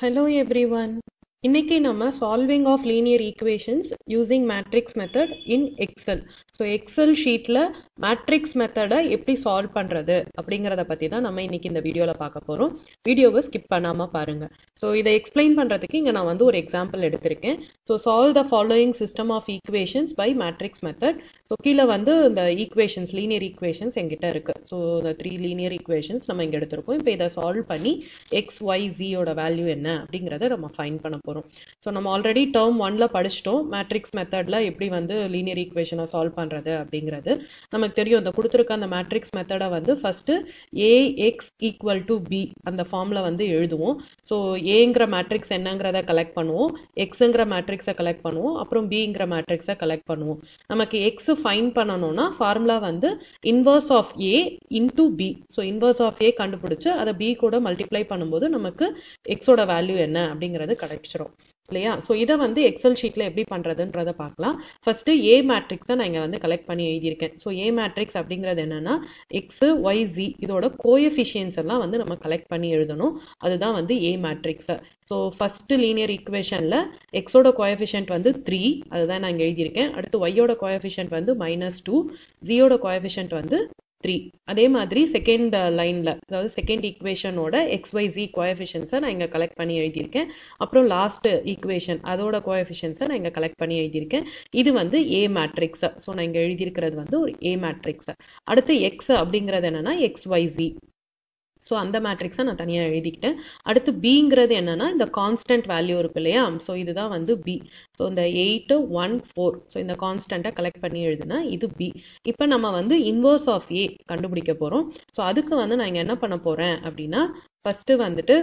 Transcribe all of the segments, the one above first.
Hello everyone. இன்னைக்கு நம்ம solving of linear equations using matrix method in Excel so Excel ஷீட்டில் matrix மெத்தடை எப்படி சால்வ் பண்ணுறது அப்படிங்கிறத பற்றி தான் நம்ம இன்னைக்கு இந்த வீடியோவில் பார்க்க போகிறோம் வீடியோவை ஸ்கிப் பண்ணாமல் பாருங்கள் ஸோ இதை எக்ஸ்பிளைன் பண்ணுறதுக்கு இங்கே நான் வந்து ஒரு எக்ஸாம்பிள் எடுத்திருக்கேன் so solve the following system of equations by matrix method so கீழே வந்து இந்த ஈக்குவேஷன்ஸ் லீனியர் ஈக்குவேஷன்ஸ் எங்கிட்ட இருக்குது ஸோ இந்த த்ரீ லீனியர் ஈக்குவேஷன்ஸ் நம்ம இங்கே எடுத்திருக்கோம் இப்போ இதை சால்வ் பண்ணி எக்ஸ் ஒய் ஜியோட வேல்யூ என்ன அப்படிங்கிறத நம்ம ஃபைன் பண்ண போகிறோம் ஸோ நம்ம ஆல்ரெடி டேர்ம் ஒன்ல படிச்சிட்டோம் மேட்ரிக்ஸ் மெத்தடில் எப்படி வந்து லீனியர் ஈக்குவேஷனை சால்வ் பண்ணுறது அப்படிங்கிறது நமக்கு தெரியும் இந்த கொடுத்துருக்க அந்த மேட்ரிக்ஸ் மெத்தடை வந்து first a x equal to b அந்த ஃபார்மில் வந்து எழுதுவோம் ஸோ ஏங்கிற மேட்ரிக்ஸ் என்னங்கிறத கலெக்ட் பண்ணுவோம் எக்ஸுங்கிற மேட்ரிக்ஸை கலெக்ட் பண்ணுவோம் அப்புறம் பிங்கிற மேட்ரிக்ஸை கலெக்ட் பண்ணுவோம் நமக்கு எக்ஸ் ஃபைன் பண்ணணும்னா ஃபார்முலா வந்து inverse of a into b so inverse of a கண்டுபிடிச்சு அதை பி கூட மல்டிப்ளை பண்ணும்போது நமக்கு எக்ஸோட வேல்யூ என்ன அப்படிங்கிறது கிடைச்சிரும் இல்லையா ஸோ இதை வந்து எக்ஸல் ஷீட்டில் எப்படி பண்ணுறதுன்றத பார்க்கலாம் ஃபர்ஸ்ட் ஏ மேட்ரிக்ஸை நான் இங்கே வந்து கலெக்ட் பண்ணி எழுதியிருக்கேன் ஸோ ஏ மேட்ரிக்ஸ் அப்படிங்கிறது என்னன்னா எக்ஸு ஒய் ஜி இதோட கோஎஃபிஷியன்ஸ் எல்லாம் வந்து நம்ம கலெக்ட் பண்ணி எழுதணும் அதுதான் வந்து ஏ மேட்ரிக்ஸை ஸோ ஃபர்ஸ்ட் லீனியர் ஈக்குவேஷனில் எக்ஸோட கோஎஃபிஷியன்ட் வந்து த்ரீ அதுதான் நான் இங்கே எழுதியிருக்கேன் அடுத்து ஒய்யோட கோஎஃபிஷியன்ட் வந்து மைனஸ் டூ ஜியோட கோஎஃபிஷியன்ட் வந்து த்ரீ அதே மாதிரி செகண்ட் லைனில் அதாவது செகண்ட் ஈக்குவேஷனோட எக்ஸ்ஒய்சி கோஎஃபிஷியன்ஸை நான் இங்கே கலெக்ட் பண்ணி எழுதியிருக்கேன் அப்புறம் லாஸ்ட் ஈக்குவேஷன் அதோட கோஎஃபிஷியன்ஸை நான் இங்கே கலெக்ட் பண்ணி எழுதியிருக்கேன் இது வந்து ஏ மேட்ரிக்ஸ் ஸோ நான் இங்கே எழுதியிருக்கிறது வந்து ஒரு ஏ மேட்ரிக்ஸ் அடுத்து எக்ஸ் அப்படிங்கிறது என்னன்னா எக்ஸ்ஒய்சி ஸோ அந்த மேட்ரிக்ஸை நான் தனியாக எழுதிக்கிட்டேன் அடுத்து பிங்கிறது என்னன்னா இந்த கான்ஸ்டன்ட் வேல்யூ இருக்கு இல்லையா ஸோ இதுதான் வந்து பி ஸோ இந்த எயிட்டு ஒன் ஃபோர் ஸோ இந்த கான்ஸ்டண்ட்டை கலெக்ட் பண்ணி எழுதுனா இது பி இப்போ நம்ம வந்து இன்வர்ஸ் ஆஃப் ஏ கண்டுபிடிக்க போகிறோம் ஸோ அதுக்கு வந்து நான் இங்கே என்ன பண்ண போகிறேன் அப்படின்னா ஃபஸ்ட்டு வந்துட்டு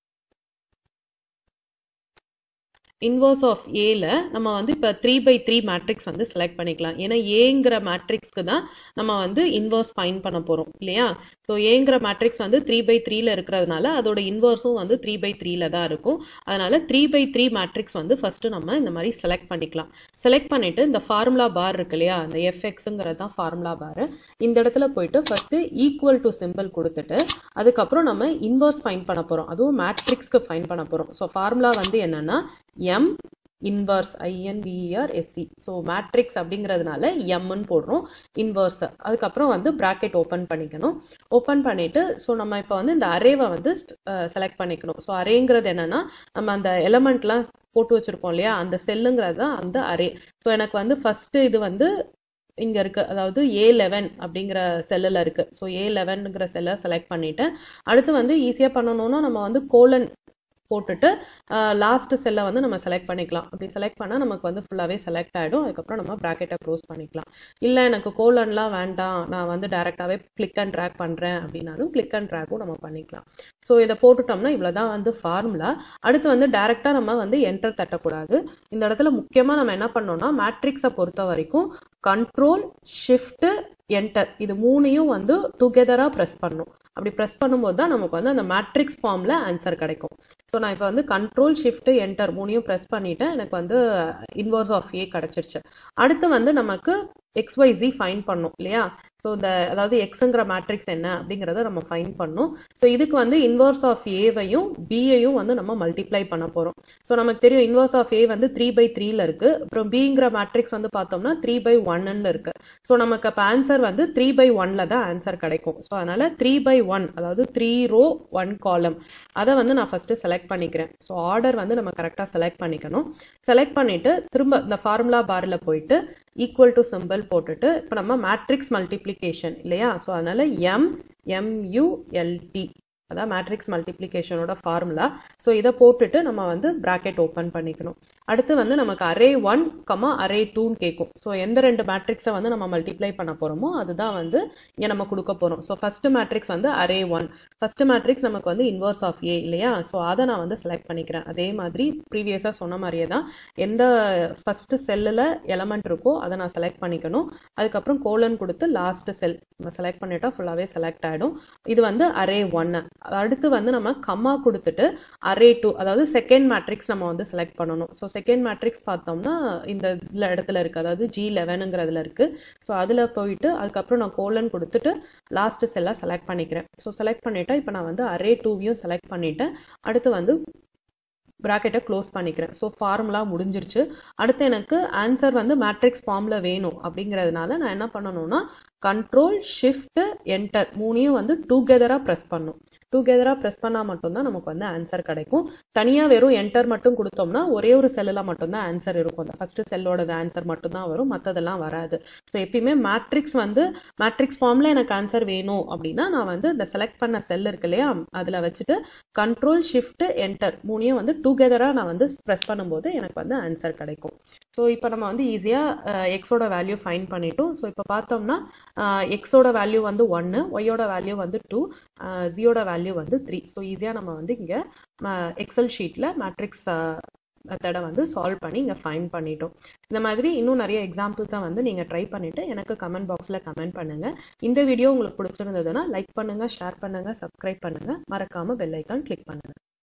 இன்வர்ஸ் ஆஃப் ஏல நம்ம வந்து இப்போ த்ரீ பை த்ரீ மேட்ரிக்ஸ் வந்து செலக்ட் பண்ணிக்கலாம் ஏன்னா ஏங்கிற மேட்ரிக்ஸ்க்கு தான் நம்ம வந்து இன்வர்ஸ் ஃபைன் பண்ண போகிறோம் இல்லையா ஸோ ஏங்கிற மேட்ரிக்ஸ் வந்து த்ரீ பை த்ரீல இருக்கிறதுனால அதோட இன்வர்ஸும் வந்து த்ரீ பை த்ரீல தான் இருக்கும் அதனால த்ரீ பை த்ரீ மேட்ரிக்ஸ் வந்து ஃபர்ஸ்ட் நம்ம இந்த மாதிரி செலக்ட் பண்ணிக்கலாம் செலக்ட் பண்ணிட்டு இந்த ஃபார்முலா பார் இருக்கு இல்லையா இந்த எஃப்எக்ஸுங்கிறது தான் ஃபார்முலா பார் இந்த இடத்துல போயிட்டு ஃபர்ஸ்ட் ஈக்குவல் டு சிம்பிள் கொடுத்துட்டு அதுக்கப்புறம் நம்ம இன்வர்ஸ் ஃபைன் பண்ண போகிறோம் அதுவும் மேட்ரிக்ஸ்க்கு ஃபைன் பண்ண போகிறோம் ஸோ ஃபார்முலா வந்து என்னன்னா m inverse I N V R S C so matrix அப்படிங்கிறதுனால எம்னு போடுறோம் இன்வர்ஸ் அதுக்கப்புறம் வந்து ப்ராக்கெட் ஓப்பன் பண்ணிக்கணும் ஓப்பன் பண்ணிட்டு ஸோ நம்ம இப்போ வந்து இந்த அரேவை வந்து செலக்ட் பண்ணிக்கணும் ஸோ அரேங்கிறது என்னன்னா நம்ம அந்த எலமெண்ட்லாம் போட்டு வச்சிருக்கோம் இல்லையா அந்த செல்லுங்கிறது தான் அந்த அரே ஸோ எனக்கு வந்து ஃபர்ஸ்ட் இது வந்து இங்க இருக்கு அதாவது ஏ லெவன் அப்படிங்கிற செல்லில் இருக்கு ஸோ ஏ லெவனுங்கிற செல்லை செலக்ட் பண்ணிட்டேன் அடுத்து வந்து ஈஸியாக பண்ணணும்னா நம்ம வந்து கோலன் போட்டுட்டு லாஸ்ட் செல்லை வந்து நம்ம செலக்ட் பண்ணிக்கலாம் அப்படி செலக்ட் பண்ணால் நமக்கு வந்து ஃபுல்லாகவே செலக்ட் ஆகிடும் அதுக்கப்புறம் நம்ம ப்ராக்கெட்டை க்ளோஸ் பண்ணிக்கலாம் இல்லை எனக்கு கோலன்லாம் வேண்டாம் நான் வந்து டேரெக்டாகவே கிளிக் அண்ட் ட்ராக் பண்ணுறேன் அப்படின்னாலும் கிளிக் அண்ட் ட்ராக்கும் நம்ம பண்ணிக்கலாம் ஸோ இதை போட்டுட்டோம்னா இவ்வளோ தான் வந்து ஃபார்முலா அடுத்து வந்து டேரெக்டாக நம்ம வந்து என்டர் தட்டக்கூடாது இந்த இடத்துல முக்கியமாக நம்ம என்ன பண்ணோம்னா மேட்ரிக்ஸை பொறுத்த வரைக்கும் கண்ட்ரோல் ஷிஃப்ட்டு என்டர் இது மூணையும் வந்து டுகெதராக ப்ரெஸ் பண்ணும் அப்படி ப்ரெஸ் பண்ணும்போது தான் நமக்கு வந்து அந்த மேட்ரிக்ஸ் ஃபார்மில் ஆன்சர் கிடைக்கும் ஸோ நான் இப்போ வந்து கண்ட்ரோல் ஷிஃப்ட் என்டர் மூணையும் ப்ரெஸ் பண்ணிட்டேன் எனக்கு வந்து இன்வர்ஸ் ஆஃப் ஏ கிடச்சிருச்சு அடுத்து வந்து நமக்கு எக்ஸ்ஒய்சி ஃபைன் பண்ணும் இல்லையா ஸோ இந்த அதாவது எக்ஸுங்கிற மேட்ரிக்ஸ் என்ன அப்படிங்கிறத நம்ம ஃபைன் பண்ணோம் ஸோ இதுக்கு வந்து இன்வர்ஸ் ஆஃப் ஏவையும் பியையும் வந்து நம்ம மல்டிப்ளை பண்ண போகிறோம் ஸோ நமக்கு தெரியும் இன்வர்ஸ் ஆஃப் ஏ வந்து த்ரீ பை த்ரீல இருக்கு அப்புறம் பிங்கிற மேட்ரிக்ஸ் வந்து பார்த்தோம்னா த்ரீ பை ஒன்னு இருக்கு ஸோ நமக்கு அப்போ ஆன்சர் வந்து த்ரீ பை ஒன்ல தான் ஆன்சர் கிடைக்கும் ஸோ அதனால த்ரீ பை ஒன் அதாவது த்ரீ ரோ ஒன் காலம் அதை வந்து நான் ஃபர்ஸ்ட் செலக்ட் பண்ணிக்கிறேன் ஸோ ஆர்டர் வந்து நம்ம கரெக்டாக செலக்ட் பண்ணிக்கணும் செலக்ட் பண்ணிட்டு திரும்ப இந்த ஃபார்முலா பாரில் போயிட்டு ஈக்குவல் டு சிம்பிள் போட்டுட்டு இப்போ நம்ம மேட்ரிக்ஸ் மல்டிப்ளிகேஷன் இல்லையா ஸோ அதனால எம் எம்யூஎல்டி அதான் மேட்ரிக்ஸ் மல்டிப்ளிகேஷனோட ஃபார்முலா ஸோ இதை போட்டுட்டு நம்ம வந்து ப்ராக்கெட் ஓப்பன் பண்ணிக்கணும் அடுத்து வந்து நமக்கு அரே ஒன் கமா அரே டூன்னு கேட்கும் ஸோ எந்த ரெண்டு மேட்ரிக்ஸை வந்து நம்ம மல்டிப்ளை பண்ண போகிறோமோ அதுதான் வந்து இங்கே நம்ம கொடுக்க போகிறோம் ஸோ ஃபர்ஸ்ட் மேட்ரிக்ஸ் வந்து அரே ஒன் ஃபர்ஸ்ட் மேட்ரிக்ஸ் நமக்கு வந்து இன்வர்ஸ் ஆஃப் ஏ இல்லையா ஸோ அதை நான் வந்து செலக்ட் பண்ணிக்கிறேன் அதே மாதிரி ப்ரீவியஸாக சொன்ன மாதிரியே தான் எந்த ஃபர்ஸ்ட் செல்லில் எலமெண்ட் இருக்கோ அதை நான் செலக்ட் பண்ணிக்கணும் அதுக்கப்புறம் கோலன் கொடுத்து லாஸ்ட் செல் நம்ம செலக்ட் பண்ணிட்டா ஃபுல்லாகவே செலக்ட் ஆகிடும் இது வந்து அரே ஒன்னு அடுத்து வந்து நம்ம கம்மா கொடுத்துட்டு அரே டூ அதாவது செகண்ட் மேட்ரிக்ஸ் நம்ம வந்து செலக்ட் பண்ணணும் ஸோ செகண்ட் மேட்ரிக்ஸ் பார்த்தோம்னா இந்த இதுல இடத்துல இருக்கு அதாவது ஜி லெவனுங்கிறதுல இருக்கு ஸோ அதில் போயிட்டு அதுக்கப்புறம் நான் கோலன் கொடுத்துட்டு லாஸ்ட் செல்லாக செலக்ட் பண்ணிக்கிறேன் ஸோ செலக்ட் பண்ணிட்டா இப்போ நான் வந்து அரே டூவையும் செலக்ட் பண்ணிட்டேன் அடுத்து வந்து ப்ராக்கெட்டை க்ளோஸ் பண்ணிக்கிறேன் ஸோ ஃபார்முலா முடிஞ்சிருச்சு அடுத்து எனக்கு ஆன்சர் வந்து மேட்ரிக்ஸ் ஃபார்மில் வேணும் அப்படிங்கிறதுனால நான் என்ன பண்ணணும்னா கண்ட்ரோல் ஷிஃப்ட் என்டர் மூணையும் வந்து டூகெதராக ப்ரெஸ் பண்ணும் டூகெதராக ப்ரெஸ் பண்ணால் மட்டும்தான் நமக்கு வந்து ஆன்சர் கிடைக்கும் தனியாக வெறும் என்டர் மட்டும் கொடுத்தோம்னா ஒரே ஒரு செல்லில் மட்டும்தான் ஆன்சர் இருக்கும் அந்த ஃபஸ்ட்டு செல்லோட ஆன்சர் மட்டும்தான் வரும் மற்றதெல்லாம் வராது ஸோ எப்பயுமே மேட்ரிக்ஸ் வந்து மேட்ரிக்ஸ் ஃபார்மில் எனக்கு ஆன்சர் வேணும் அப்படின்னா நான் வந்து இந்த செலக்ட் பண்ண செல் இருக்கு இல்லையா அதில் வச்சுட்டு கண்ட்ரோல் ஷிஃப்ட் என்டர் மூணையும் வந்து டூகெதராக நான் வந்து ப்ரெஸ் பண்ணும்போது எனக்கு வந்து ஆன்சர் கிடைக்கும் ஸோ இப்போ நம்ம வந்து ஈஸியாக எக்ஸோட வேல்யூ ஃபைன் பண்ணிட்டோம் ஸோ இப்போ பார்த்தோம்னா எக்ஸோட வேல்யூ வந்து ஒன்று ஒய்யோட வேல்யூ வந்து டூ ஜியோட வேல்யூ வந்து த்ரீ ஸோ ஈஸியாக நம்ம வந்து இங்கே எக்ஸல் ஷீட்டில் மேட்ரிக்ஸ் மெத்தடை வந்து சால்வ் பண்ணி இங்கே ஃபைன் பண்ணிட்டோம் இந்த மாதிரி இன்னும் நிறைய எக்ஸாம்பிள்ஸை வந்து நீங்கள் ட்ரை பண்ணிவிட்டு எனக்கு கமெண்ட் பாக்ஸில் கமெண்ட் பண்ணுங்கள் இந்த வீடியோ உங்களுக்கு பிடிச்சிருந்ததுன்னா லைக் பண்ணுங்கள் ஷேர் பண்ணுங்கள் சப்ஸ்கிரைப் பண்ணுங்கள் மறக்காமல் பெல் ஐக்கான் கிளிக் பண்ணுங்கள்